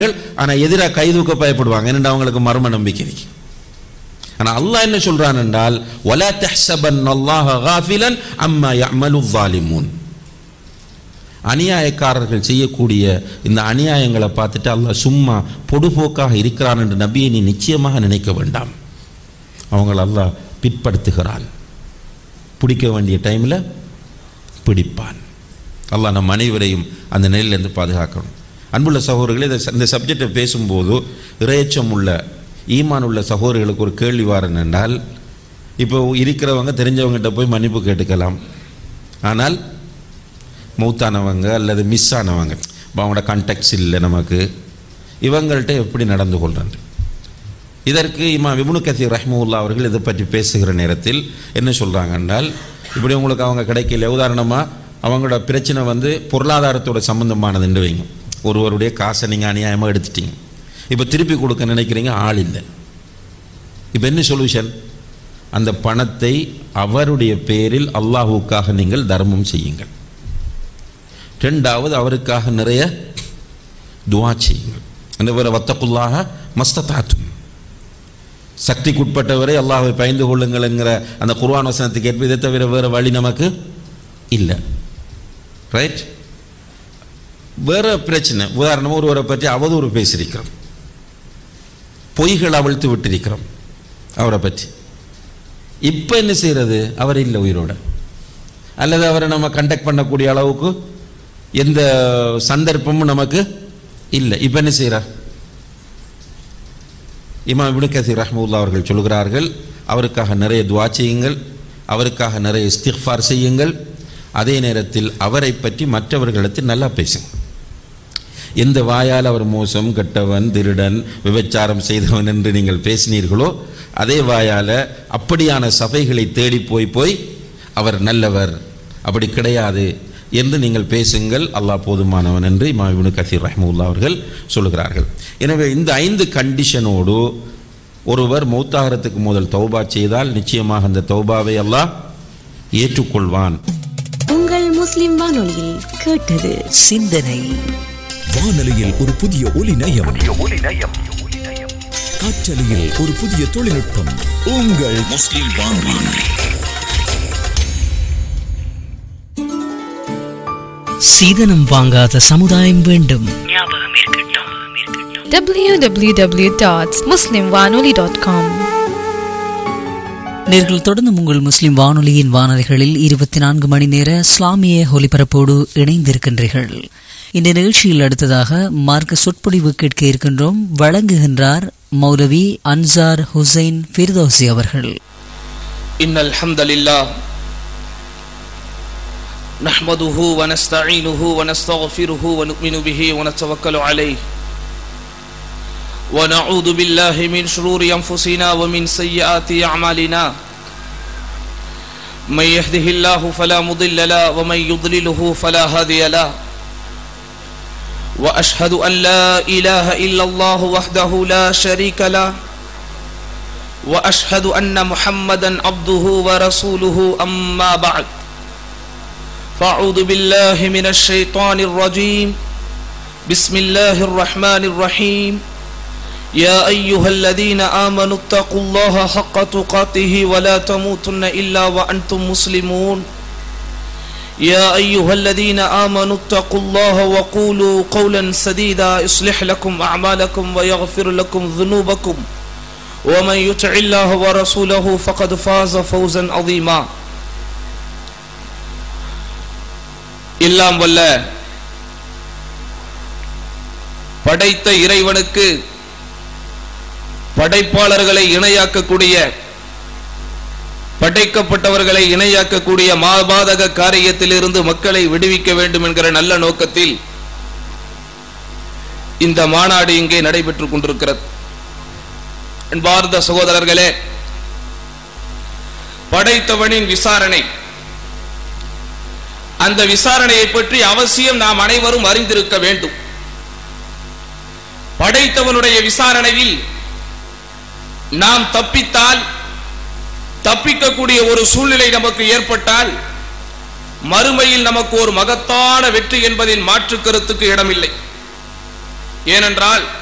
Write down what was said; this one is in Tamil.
ஆனா எதிராக கைதூக்க பயப்படுவாங்க என்னென்று அவங்களுக்கு மர்ம நம்பிக்கை இருக்கு ஆனா அல்லாஹ் என்ன சொல்றான் என்றால் வலா தஹ்சபன் அல்லாஹ காஃபிலன் அம்மா யஅமலு ஸாலிமூன் அநியாயக்காரர்கள் செய்யக்கூடிய இந்த அநியாயங்களை பார்த்துட்டு அல்லாஹ் சும்மா பொடுபோக்காக இருக்கிறான் என்று நபியை நீ நிச்சயமாக நினைக்க வேண்டாம் அவங்கள அல்லாஹ் பிற்படுத்துகிறான் பிடிக்க வேண்டிய டைமில் பிடிப்பான் அல்லாஹ் நம் அனைவரையும் அந்த நிலையிலிருந்து பாதுகாக்கணும் அன்புள்ள சகோதரர்களே இந்த ச- இந்த சப்ஜெக்டை பேசும்போது இறையச்சம் உள்ள ஈமான் உள்ள சகோதரர்களுக்கு ஒரு கேள்வி வாரன் என்றால் இப்போ இருக்கிறவங்க தெரிஞ்சவங்ககிட்ட போய் மன்னிப்பு கேட்டுக்கலாம் ஆனால் மௌத்தானவங்க அல்லது மிஸ் ஆனவங்க இப்போ அவங்களோட கான்டாக்ட்ஸ் இல்லை நமக்கு இவங்கள்ட்ட எப்படி நடந்து கொள்றாங்க இதற்கு இமாம் இப்னு கசீர் ரஹ்மவுல்லா அவர்கள் இதை பற்றி பேசுகிற நேரத்தில் என்ன சொல்கிறாங்க என்றால் இப்படி உங்களுக்கு அவங்க கிடைக்கல உதாரணமாக அவங்களோட பிரச்சனை வந்து பொருளாதாரத்தோட சம்பந்தமானதுன்னு வைங்க ஒருவருடைய காசை நீங்கள் அநியாயமாக எடுத்துட்டீங்க இப்போ திருப்பி கொடுக்க நினைக்கிறீங்க ஆள் இல்லை இப்போ என்ன சொல்யூஷன் அந்த பணத்தை அவருடைய பேரில் அல்லாஹுக்காக நீங்கள் தர்மம் செய்யுங்கள் ரெண்டாவது அவருக்காக நிறைய துவா செய்யுங்கள் அந்த வேற வத்தக்குள்ளாக மஸ்தத்தாத்தும் சக்திக்குட்பட்டவரை அல்லாஹ்வை பயந்து கொள்ளுங்கள்ங்கிற அந்த குர்ஆன் வசனத்துக்கு ஏற்ப இதை தவிர வேறு வழி நமக்கு இல்லை ரைட் வேற பிரச்சனை உதாரணமாக ஒருவரை பற்றி அவதூறு பேசியிருக்கிறோம் பொய்கள் அவிழ்த்து விட்டிருக்கிறோம் அவரை பற்றி இப்போ என்ன செய்கிறது அவர் இல்லை உயிரோட அல்லது அவரை நம்ம கண்டக்ட் பண்ணக்கூடிய அளவுக்கு எந்த சந்தர்ப்பமும் நமக்கு இல்லை இப்போ என்ன செய்கிறார் இமாம் இப்னு கசீர் ரஹ்மவுல்லா அவர்கள் சொல்கிறார்கள் அவருக்காக நிறைய துவா செய்யுங்கள் அவருக்காக நிறைய இஸ்திஃபார் செய்யுங்கள் அதே நேரத்தில் அவரை பற்றி மற்றவர்களிடத்தில் நல்லா பேசுங்க எந்த வாயால் அவர் மோசம் கெட்டவன் திருடன் விபச்சாரம் செய்தவன் என்று நீங்கள் பேசினீர்களோ அதே வாயால் அப்படியான சபைகளை தேடி போய் போய் அவர் நல்லவர் அப்படி கிடையாது என்று நீங்கள் பேசுங்கள் அல்லாஹ் போதுமானவன் என்று இமாம் இப்னு கசீர் ரஹ்மவுல்லா அவர்கள் சொல்கிறார்கள் எனவே இந்த ஐந்து கண்டிஷனோடு ஒருவர் மௌத்தாகிறதுக்கு முதல் தௌபா செய்தால் நிச்சயமாக அந்த தௌபாவை அல்லாஹ் ஏற்றுக்கொள்வான் உங்கள் முஸ்லிம் வானொலியில் கேட்டது சிந்தனை வானொலியில் ஒரு புதிய ஒலி நயம் காற்றலையில் ஒரு புதிய தொழில்நுட்பம் உங்கள் முஸ்லிம் வானொலி சீதனம் வாங்காத சமுதாயம் வேண்டும் www.muslimwanoli.com நேர்கள் தொடர்ந்து உங்கள் முஸ்லிம் வானொலியின் வானொலிகளில் இருபத்தி நான்கு மணி நேர இஸ்லாமிய ஒலிபரப்போடு இணைந்திருக்கின்றீர்கள் இந்த நிகழ்ச்சியில் அடுத்ததாக மார்க்க சொற்பொழிவு கேட்க இருக்கின்றோம் வழங்குகின்றார் மௌலவி அன்சார் ஹுசைன் ஃபிர்தோசி அவர்கள் إن الحمد لله نحمده ونستعينه ونستغفره ونؤمن به ونتوكل عليه ونعوذ بالله من شرور أنفسنا ومن سيئات أعمالنا من يهده الله فلا مضل له ومن يضلله فلا هادي له وأشهد أن لا إله إلا الله وحده لا شريك له واشهد ان محمدا عبده ورسوله اما بعد فاعوذ بالله من الشيطان الرجيم بسم الله الرحمن الرحيم يا ايها الذين امنوا اتقوا الله حق تقاته ولا تموتن الا وانتم مسلمون يا ايها الذين امنوا اتقوا الله وقولوا قولا سديدا يصلح لكم اعمالكم ويغفر لكم ذنوبكم ومن يطع الله ورسوله فقد فاز فوزا عظيما எல்லாம் வல்ல படைத்த இறைவனுக்கு படைப்பாளர்களை இணையாக்கக்கூடிய படைக்கப்பட்டவர்களை இணையாக்கக்கூடிய மாபாதக காரியத்திலிருந்து மக்களை விடுவிக்க வேண்டும் என்கிற நல்ல நோக்கத்தில் இந்த மாநாடு இங்கே நடைபெற்றுக் கொண்டிருக்கிறது அன்பார்ந்த சகோதரர்களே படைத்தவனின் விசாரணை அந்த விசாரணையை பற்றி அவசியம் நாம் அனைவரும் அறிந்திருக்க வேண்டும் படைத்தவனுடைய விசாரணையில் நாம் தப்பித்தால் தப்பிக்கக்கூடிய ஒரு சூழ்நிலை நமக்கு ஏற்பட்டால் மறுமையில் நமக்கு ஒரு மகத்தான வெற்றி என்பதில் மாற்று கருத்துக்கு இடமில்லை ஏனென்றால்